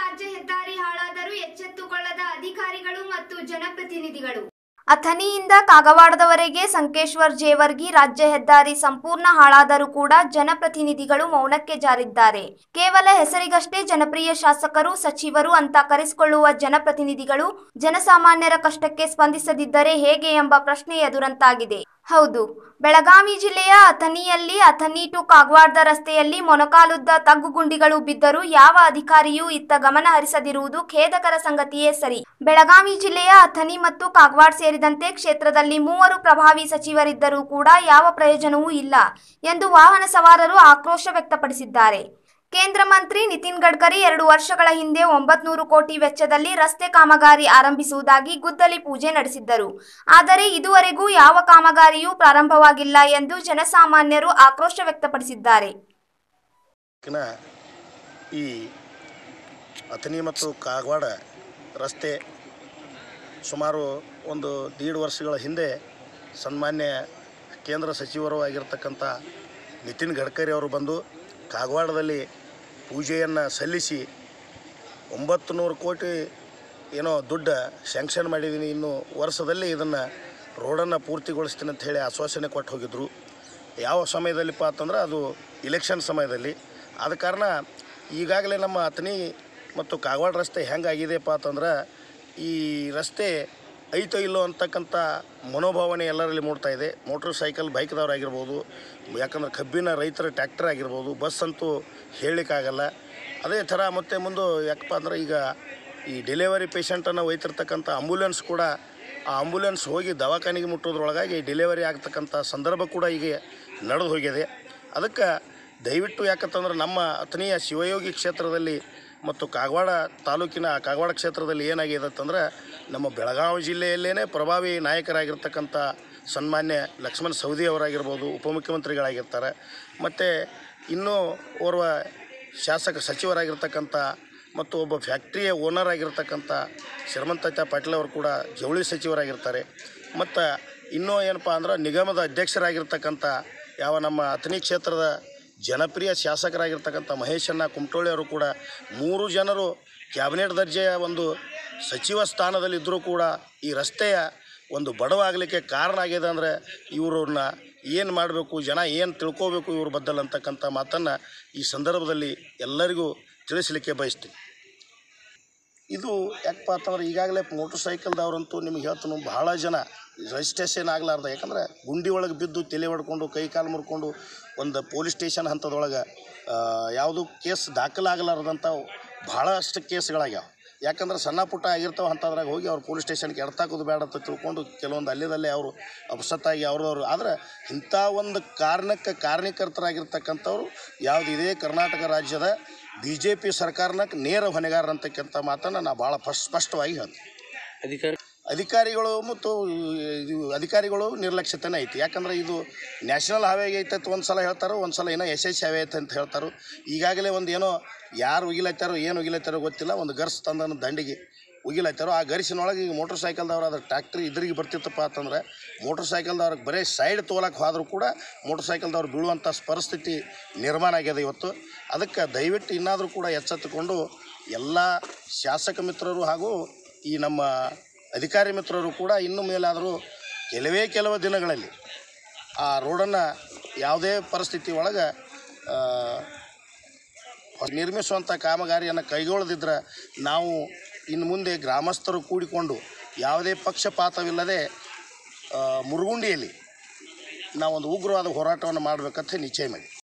ರಾಜ್ಯ ಹೆದ್ದಾರಿ ಹಾಳಾದರೂ ಎಚ್ಚೆತ್ತುಕೊಳ್ಳದ ಅಧಿಕಾರಿಗಳು ಮತ್ತು ಜನಪ್ರತಿನಿಧಿಗಳು ಅಥಣಿಯಿಂದ ಕಾಗವಾಡದವರೆಗೆ ಸಂಕೇಶ್ವರ್ ಜೇವರ್ಗಿ ರಾಜ್ಯ ಹೆದ್ದಾರಿ ಸಂಪೂರ್ಣ ಹಾಳಾದರೂ ಕೂಡ ಜನಪ್ರತಿನಿಧಿಗಳು ಮೌನಕ್ಕೆ ಜಾರಿದ್ದಾರೆ ಕೇವಲ ಹೆಸರಿಗಷ್ಟೇ ಜನಪ್ರಿಯ ಶಾಸಕರು ಸಚಿವರು ಅಂತ ಕರೆಸಿಕೊಳ್ಳುವ ಜನಪ್ರತಿನಿಧಿಗಳು ಜನಸಾಮಾನ್ಯರ ಕಷ್ಟಕ್ಕೆ ಸ್ಪಂದಿಸದಿದ್ದರೆ ಹೇಗೆ ಎಂಬ ಪ್ರಶ್ನೆ ಎದುರಂತಾಗಿದೆ ಹೌದು ಬೆಳಗಾವಿ ಜಿಲ್ಲೆಯ ಅಥಣಿಯಲ್ಲಿ ಅಥಣಿ ಟು ಕಾಗವಾಡದ ರಸ್ತೆಯಲ್ಲಿ ಮೊಣಕಾಲುದ್ದ ತಗ್ಗುಗುಂಡಿಗಳು ಬಿದ್ದರೂ ಯಾವ ಅಧಿಕಾರಿಯೂ ಇತ್ತ ಗಮನ ಹರಿಸದಿರುವುದು ಖೇದಕರ ಸಂಗತಿಯೇ ಸರಿ ಬೆಳಗಾವಿ ಜಿಲ್ಲೆಯ ಅಥಣಿ ಮತ್ತು ಕಾಗವಾಡ ಸೇರಿದಂತೆ ಕ್ಷೇತ್ರದಲ್ಲಿ ಮೂವರು ಪ್ರಭಾವಿ ಸಚಿವರಿದ್ದರೂ ಕೂಡ ಯಾವ ಪ್ರಯೋಜನವೂ ಇಲ್ಲ ಎಂದು ವಾಹನ ಸವಾರರು ಆಕ್ರೋಶ ವ್ಯಕ್ತಪಡಿಸಿದ್ದಾರೆ ಕೇಂದ್ರ ಮಂತ್ರಿ ನಿತಿನ್ ಗಡ್ಕರಿ ಎರಡು ವರ್ಷಗಳ ಹಿಂದೆ ಒಂಬತ್ನೂರು ಕೋಟಿ ವೆಚ್ಚದಲ್ಲಿ ರಸ್ತೆ ಕಾಮಗಾರಿ ಆರಂಭಿಸುವುದಾಗಿ ಗುದ್ದಲಿ ಪೂಜೆ ನಡೆಸಿದ್ದರು ಆದರೆ ಇದುವರೆಗೂ ಯಾವ ಕಾಮಗಾರಿಯೂ ಪ್ರಾರಂಭವಾಗಿಲ್ಲ ಎಂದು ಜನಸಾಮಾನ್ಯರು ಆಕ್ರೋಶ ವ್ಯಕ್ತಪಡಿಸಿದ್ದಾರೆ ಕಿನ ಈ ಅಥಣಿ ಮತ್ತು ಕಾಗವಾಡ ರಸ್ತೆ ಸುಮಾರು ಒಂದು ದೀಡ್ ವರ್ಷಗಳ ಹಿಂದೆ ಸನ್ಮಾನ್ಯ ಕೇಂದ್ರ ಸಚಿವರು ಆಗಿರ್ತಕ್ಕಂಥ ನಿತಿನ್ ಗಡ್ಕರಿ ಅವರು ಬಂದು ಕಾಗವಾಡದಲ್ಲಿ ಪೂಜೆಯನ್ನು ಸಲ್ಲಿಸಿ ಒಂಬತ್ತು ನೂರು ಕೋಟಿ ಏನೋ ದುಡ್ಡು ಸ್ಯಾಂಕ್ಷನ್ ಮಾಡಿದ್ದೀನಿ ಇನ್ನು ವರ್ಷದಲ್ಲಿ ಇದನ್ನು ರೋಡನ್ನು ಪೂರ್ತಿಗೊಳಿಸ್ತೀನಿ ಅಂತ ಹೇಳಿ ಆಶ್ವಾಸನೆ ಕೊಟ್ಟು ಹೋಗಿದ್ದರು ಯಾವ ಸಮಯದಲ್ಲಿಪ್ಪ ಅಂತಂದ್ರೆ ಅದು ಇಲೆಕ್ಷನ್ ಸಮಯದಲ್ಲಿ ಆದ ಕಾರಣ ಈಗಾಗಲೇ ನಮ್ಮ ಅಥಣಿ ಮತ್ತು ಕಾಗವಾಡ ರಸ್ತೆ ಹೆಂಗಾಗಿದೆಯಪ್ಪ ಅಂತಂದ್ರೆ ಈ ರಸ್ತೆ ಐತೋ ಇಲ್ಲೋ ಅಂತಕ್ಕಂಥ ಮನೋಭಾವನೆ ಎಲ್ಲರಲ್ಲಿ ಮೂಡ್ತಾ ಇದೆ ಮೋಟ್ರ್ ಸೈಕಲ್ ಬೈಕ್ದವ್ರಾಗಿರ್ಬೋದು ಯಾಕಂದ್ರೆ ಕಬ್ಬಿನ ರೈತರ ಟ್ಯಾಕ್ಟರ್ ಆಗಿರ್ಬೋದು ಬಸ್ ಅಂತೂ ಹೇಳಲಿಕ್ಕಾಗಲ್ಲ ಅದೇ ಥರ ಮತ್ತೆ ಮುಂದೆ ಯಾಕಪ್ಪ ಅಂದ್ರೆ ಈಗ ಈ ಡೆಲಿವರಿ ಪೇಷಂಟನ್ನು ಒಯ್ತಿರ್ತಕ್ಕಂಥ ಆಂಬುಲೆನ್ಸ್ ಕೂಡ ಆ ಆಂಬುಲೆನ್ಸ್ ಹೋಗಿ ದವಾಖಾನೆಗೆ ಮುಟ್ಟೋದ್ರೊಳಗಾಗಿ ಡೆಲಿವರಿ ಆಗ್ತಕ್ಕಂಥ ಸಂದರ್ಭ ಕೂಡ ಈಗ ನಡೆದು ಹೋಗಿದೆ ಅದಕ್ಕೆ ದಯವಿಟ್ಟು ಯಾಕಂತಂದ್ರೆ ನಮ್ಮ ಅಥಣಿಯ ಶಿವಯೋಗಿ ಕ್ಷೇತ್ರದಲ್ಲಿ ಮತ್ತು ಕಾಗವಾಡ ತಾಲೂಕಿನ ಕಾಗವಾಡ ಕ್ಷೇತ್ರದಲ್ಲಿ ಏನಾಗಿದೆ ಅಂತಂದ್ರೆ ನಮ್ಮ ಬೆಳಗಾವಿ ಜಿಲ್ಲೆಯಲ್ಲೇ ಪ್ರಭಾವಿ ನಾಯಕರಾಗಿರ್ತಕ್ಕಂಥ ಸನ್ಮಾನ್ಯ ಲಕ್ಷ್ಮಣ್ ಸವದಿ ಅವರಾಗಿರ್ಬೋದು ಉಪಮುಖ್ಯಮಂತ್ರಿಗಳಾಗಿರ್ತಾರೆ ಮತ್ತು ಇನ್ನೂ ಓರ್ವ ಶಾಸಕ ಸಚಿವರಾಗಿರ್ತಕ್ಕಂಥ ಮತ್ತು ಒಬ್ಬ ಫ್ಯಾಕ್ಟ್ರಿಯ ಓನರ್ ಆಗಿರ್ತಕ್ಕಂಥ ಶ್ರೀಮಂತಯ್ಯ ಪಾಟೀಲ್ ಅವರು ಕೂಡ ಜವಳಿ ಸಚಿವರಾಗಿರ್ತಾರೆ ಮತ್ತು ಇನ್ನೂ ಏನಪ್ಪ ಅಂದ್ರೆ ನಿಗಮದ ಅಧ್ಯಕ್ಷರಾಗಿರ್ತಕ್ಕಂಥ ಯಾವ ನಮ್ಮ ಅಥಣಿ ಕ್ಷೇತ್ರದ ಜನಪ್ರಿಯ ಶಾಸಕರಾಗಿರ್ತಕ್ಕಂಥ ಮಹೇಶಣ್ಣ ಕುಮಟೋಳಿ ಅವರು ಕೂಡ ಮೂರು ಜನರು ಕ್ಯಾಬಿನೆಟ್ ದರ್ಜೆಯ ಒಂದು ಸಚಿವ ಸ್ಥಾನದಲ್ಲಿದ್ದರೂ ಕೂಡ ಈ ರಸ್ತೆಯ ಒಂದು ಬಡವಾಗಲಿಕ್ಕೆ ಕಾರಣ ಆಗಿದೆ ಅಂದರೆ ಇವ್ರನ್ನ ಏನು ಮಾಡಬೇಕು ಜನ ಏನು ತಿಳ್ಕೋಬೇಕು ಇವ್ರ ಬದ್ದಲ್ ಅಂತಕ್ಕಂಥ ಮಾತನ್ನು ಈ ಸಂದರ್ಭದಲ್ಲಿ ಎಲ್ಲರಿಗೂ ತಿಳಿಸಲಿಕ್ಕೆ ಬಯಸ್ತೀನಿ ಇದು ಯಾಕಪ್ಪ ಅಂತಂದ್ರೆ ಈಗಾಗಲೇ ಮೋಟ್ರ್ ಸೈಕಲ್ದವ್ರಂತೂ ನಿಮ್ಗೆ ಹೇಳ್ತೀನಿ ಭಾಳ ಜನ ರಿಜಿಸ್ಟ್ರೇಷನ್ ಆಗಲಾರ್ದ ಯಾಕಂದ್ರೆ ಗುಂಡಿ ಒಳಗೆ ಬಿದ್ದು ತಲೆ ಹೊಡ್ಕೊಂಡು ಕೈ ಕಾಲು ಮುರ್ಕೊಂಡು ಒಂದು ಪೊಲೀಸ್ ಸ್ಟೇಷನ್ ಹಂತದೊಳಗೆ ಯಾವುದು ಕೇಸ್ ದಾಖಲಾಗಲಾರ್ದಂಥ ಭಾಳಷ್ಟು ಕೇಸ್ಗಳಾಗ್ಯಾವ ಯಾಕಂದ್ರೆ ಸಣ್ಣ ಪುಟ್ಟ ಆಗಿರ್ತಾವೆ ಅಂಥದ್ರಾಗ ಹೋಗಿ ಅವ್ರು ಪೊಲೀಸ್ ಸ್ಟೇಷನ್ಗೆ ಎಡ್ತಾಕೋದು ಬೇಡ ಅಂತ ತಿಳ್ಕೊಂಡು ಕೆಲವೊಂದು ಅಲ್ಲಿದಲ್ಲೇ ಅವರು ಅಪಸತ್ತಾಗಿ ಅವ್ರವ್ರು ಆದ್ರೆ ಇಂಥ ಒಂದು ಕಾರಣಕ್ಕೆ ಕಾರಣೀಕರ್ತರಾಗಿರ್ತಕ್ಕಂಥವ್ರು ಯಾವುದು ಇದೇ ಕರ್ನಾಟಕ ರಾಜ್ಯದ ಬಿ ಜೆ ಪಿ ಸರ್ಕಾರನ ನೇರ ಹೊಣೆಗಾರ ಅಂತಕ್ಕಂಥ ಮಾತನ್ನು ನಾ ಭಾಳ ಫಸ್ಟ್ ಸ್ಪಷ್ಟವಾಗಿ ಹೇಳ್ತೀನಿ ಅಧಿಕಾರಿ ಅಧಿಕಾರಿಗಳು ಮತ್ತು ಇದು ಅಧಿಕಾರಿಗಳು ನಿರ್ಲಕ್ಷ್ಯತೆನೇ ಐತಿ ಯಾಕಂದ್ರೆ ಇದು ನ್ಯಾಷನಲ್ ಹೈವೇ ಐತೆ ಅಂತ ಒಂದು ಸಲ ಹೇಳ್ತಾರೆ ಒಂದು ಸಲ ಏನೋ ಎಸ್ ಎಸ್ ಹೈವೇ ಐತೆ ಅಂತ ಹೇಳ್ತಾರೆ ಈಗಾಗಲೇ ಒಂದು ಏನೋ ಯಾರು ಉಗಿಲತ್ತಾರೋ ಏನು ಉಗಿಲತ್ತಾರೋ ಗೊತ್ತಿಲ್ಲ ಒಂದು ಗರ್ಸ್ ತಂದನ ದಂಡಿಗೆ ಉಗಿಲತ್ತಾರೋ ಆ ಗರಿಸಿನೊಳಗೆ ಈಗ ಮೋಟ್ರ್ ಸೈಕಲ್ದವ್ರು ಅದ್ರ ಟ್ಯಾಕ್ಟ್ರಿ ಇದ್ರಿಗೆ ಬರ್ತಿತ್ತಪ್ಪ ಅಂತಂದ್ರೆ ಮೋಟ್ರ್ ಸೈಕಲ್ದವ್ರಿಗೆ ಬರೀ ಸೈಡ್ ತೊಗೊಳಕ್ಕೆ ಹೋದ್ರೂ ಕೂಡ ಮೋಟ್ರ್ ಸೈಕಲ್ದವ್ರು ಬೀಳುವಂಥ ಪರಿಸ್ಥಿತಿ ನಿರ್ಮಾಣ ಆಗ್ಯದ ಇವತ್ತು ಅದಕ್ಕೆ ದಯವಿಟ್ಟು ಇನ್ನಾದರೂ ಕೂಡ ಎಚ್ಚೆತ್ತುಕೊಂಡು ಎಲ್ಲ ಶಾಸಕ ಮಿತ್ರರು ಹಾಗೂ ಈ ನಮ್ಮ ಅಧಿಕಾರಿ ಮಿತ್ರರು ಕೂಡ ಇನ್ನು ಮೇಲಾದರೂ ಕೆಲವೇ ಕೆಲವು ದಿನಗಳಲ್ಲಿ ಆ ರೋಡನ್ನು ಯಾವುದೇ ಪರಿಸ್ಥಿತಿ ಒಳಗೆ ಆ, ನಿರ್ಮಿಸುವಂಥ ಕಾಮಗಾರಿಯನ್ನು ಕೈಗೊಳ್ಳದಿದ್ದರೆ ನಾವು ಇನ್ನು ಮುಂದೆ ಗ್ರಾಮಸ್ಥರು ಕೂಡಿಕೊಂಡು ಯಾವುದೇ ಪಕ್ಷಪಾತವಿಲ್ಲದೆ ಆ, ಮುರುಗುಂಡಿಯಲ್ಲಿ ನಾವೊಂದು ಉಗ್ರವಾದ ಹೋರಾಟವನ್ನು ಮಾಡಬೇಕಂತ ನಿಶ್ಚಯ ಮಾಡಿ